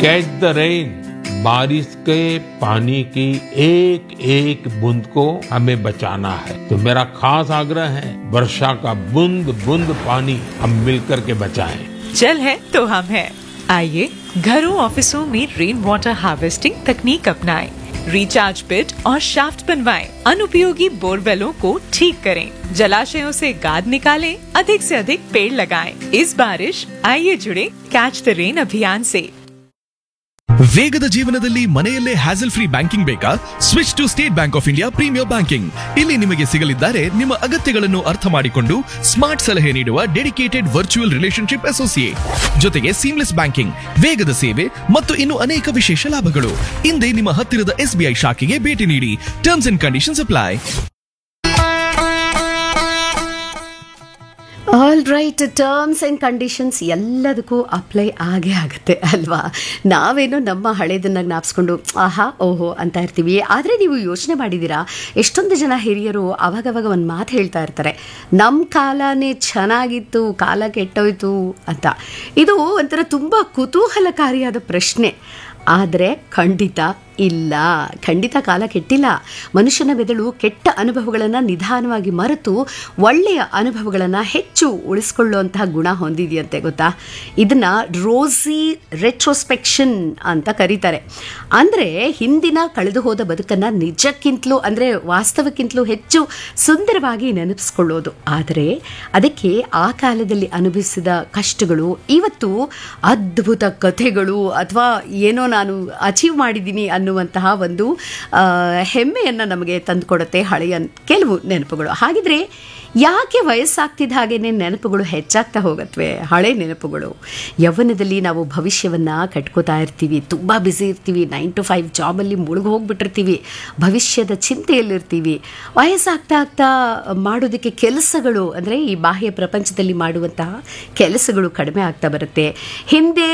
Catch the rain बारिश के पानी की एक एक बूंद को हमें बचाना है तो मेरा खास आग्रह है वर्षा का बूंद बूंद पानी हम मिलकर के बचाएं जल है तो हम है आइए घरों ऑफिसों में रेन वाटर हार्वेस्टिंग तकनीक अपनाएं, रिचार्ज पिट और शाफ्ट बनवाएं, अनुपयोगी बोरवेलों को ठीक करें जलाशयों से गाद निकालें, अधिक से अधिक पेड़ लगाएं। इस बारिश आइए जुड़े कैच द रेन अभियान से ವೇಗದ ಜೀವನದಲ್ಲಿ ಮನೆಯಲ್ಲೇ ಹ್ಯಾಸಲ್ ಫ್ರೀ ಬ್ಯಾಂಕಿಂಗ್ ಬೇಕಾ switch to State Bank of India premier banking ಇಲ್ಲಿ ನಿಮಗೆ ಸಿಗಲಿದ್ದಾರೆ ನಿಮ್ಮ ಅಗತ್ಯಗಳನ್ನು ಅರ್ಥ ಮಾಡಿಕೊಂಡು ಸ್ಮಾರ್ಟ್ ಸಲಹೆ ನೀಡುವ ಡೆಡಿಕೇಟೆಡ್ ವರ್ಚುವಲ್ ರಿಲೇಶನ್ಶಿಪ್ ಅಸೋಸಿಯೇಟ್ ಜೊತೆಗೆ ಸೀಮ್ಲೆಸ್ ಬ್ಯಾಂಕಿಂಗ್ ವೇಗದ ಸೇವೆ ಮತ್ತು ಇನ್ನು ಅನೇಕ ವಿಶೇಷ ಲಾಭಗಳು ಹಿಂದೆ ನಿಮ್ಮ ಹತ್ತಿರದ ಎಸ್ಬಿಐ ಶಾಖೆಗೆ ಭೇಟಿ ನೀಡಿ terms and conditions apply all right terms and conditions ಎಲ್ಲದಕ್ಕೂ ಅಪ್ಲೈ ಆಗೇ ಆಗುತ್ತೆ ಅಲ್ವಾ ನಾವೇನೋ ನಮ್ಮ ಹಳೇದನ್ನ ಜ್ಞಾಪಿಸ್ಕೊಂಡು ಆಹಾ ಓಹೋ ಅಂತ ಇರ್ತೀವಿ ಆದರೆ ನೀವು ಯೋಚನೆ ಮಾಡಿದ್ದೀರಾ ಎಷ್ಟೊಂದು ಜನ ಹಿರಿಯರು ಅವಾಗವಾಗ ಒಂದು ಮಾತು ಹೇಳ್ತಾ ಇರ್ತಾರೆ ನಮ್ಮ ಕಾಲನೇ ಚೆನ್ನಾಗಿತ್ತು ಕಾಲ ಕೆಟ್ಟೋಯ್ತು ಅಂತ ಇದು ಒಂಥರ ತುಂಬ ಕುತೂಹಲಕಾರಿಯಾದ ಪ್ರಶ್ನೆ ಆದರೆ ಖಂಡಿತ ಇಲ್ಲ ಖಂಡಿತ ಕಾಲ ಕೆಟ್ಟಿಲ್ಲ ಮನುಷ್ಯನ ಮೆದುಳು ಕೆಟ್ಟ ಅನುಭವಗಳನ್ನು ನಿಧಾನವಾಗಿ ಮರೆತು ಒಳ್ಳೆಯ ಅನುಭವಗಳನ್ನು ಹೆಚ್ಚು ಉಳಿಸ್ಕೊಳ್ಳುವಂತಹ ಗುಣ ಹೊಂದಿದೆಯಂತೆ ಗೊತ್ತಾ ಇದನ್ನ ರೋಸಿ ರೆಟ್ರೋಸ್ಪೆಕ್ಷನ್ ಅಂತ ಕರೀತಾರೆ ಅಂದರೆ ಹಿಂದಿನ ಕಳೆದು ಹೋದ ಬದುಕನ್ನು ನಿಜಕ್ಕಿಂತಲೂ ಅಂದರೆ ವಾಸ್ತವಕ್ಕಿಂತಲೂ ಹೆಚ್ಚು ಸುಂದರವಾಗಿ ನೆನಪಿಸ್ಕೊಳ್ಳೋದು ಆದರೆ ಅದಕ್ಕೆ ಆ ಕಾಲದಲ್ಲಿ ಅನುಭವಿಸಿದ ಕಷ್ಟಗಳು ಇವತ್ತು ಅದ್ಭುತ ಕಥೆಗಳು ಅಥವಾ ಏನೋ ನಾನು ಅಚೀವ್ ಮಾಡಿದ್ದೀನಿ ಅನ್ನುವಂತಹ ಒಂದು ಆ, ಹೆಮ್ಮೆಯನ್ನು ನಮಗೆ ತಂದುಕೊಡುತ್ತೆ ಹಳೆಯ ಕೆಲವು ನೆನಪುಗಳು ಹಾಗಿದ್ರೆ ಯಾಕೆ ವಯಸ್ಸಾಗ್ತಿದ್ದ ಹಾಗೇನೆ ನೆನಪುಗಳು ಹೆಚ್ಚಾಗ್ತಾ ಹೋಗತ್ವೆ ಹಳೆ ನೆನಪುಗಳು ಯೌವನದಲ್ಲಿ ನಾವು ಭವಿಷ್ಯವನ್ನು ಕಟ್ಕೋತಾ ಇರ್ತೀವಿ ತುಂಬ ಬ್ಯುಸಿ ಇರ್ತೀವಿ ನೈನ್ ಟು ಫೈವ್ ಜಾಬಲ್ಲಿ ಮುಳುಗಿ ಹೋಗ್ಬಿಟ್ಟಿರ್ತೀವಿ ಭವಿಷ್ಯದ ಚಿಂತೆಯಲ್ಲಿರ್ತೀವಿ ವಯಸ್ಸಾಗ್ತಾ ಆಗ್ತಾ ಮಾಡೋದಕ್ಕೆ ಕೆಲಸಗಳು ಅಂದರೆ ಈ ಬಾಹ್ಯ ಪ್ರಪಂಚದಲ್ಲಿ ಮಾಡುವಂತಹ ಕೆಲಸಗಳು ಕಡಿಮೆ ಆಗ್ತಾ ಬರುತ್ತೆ ಹಿಂದೆ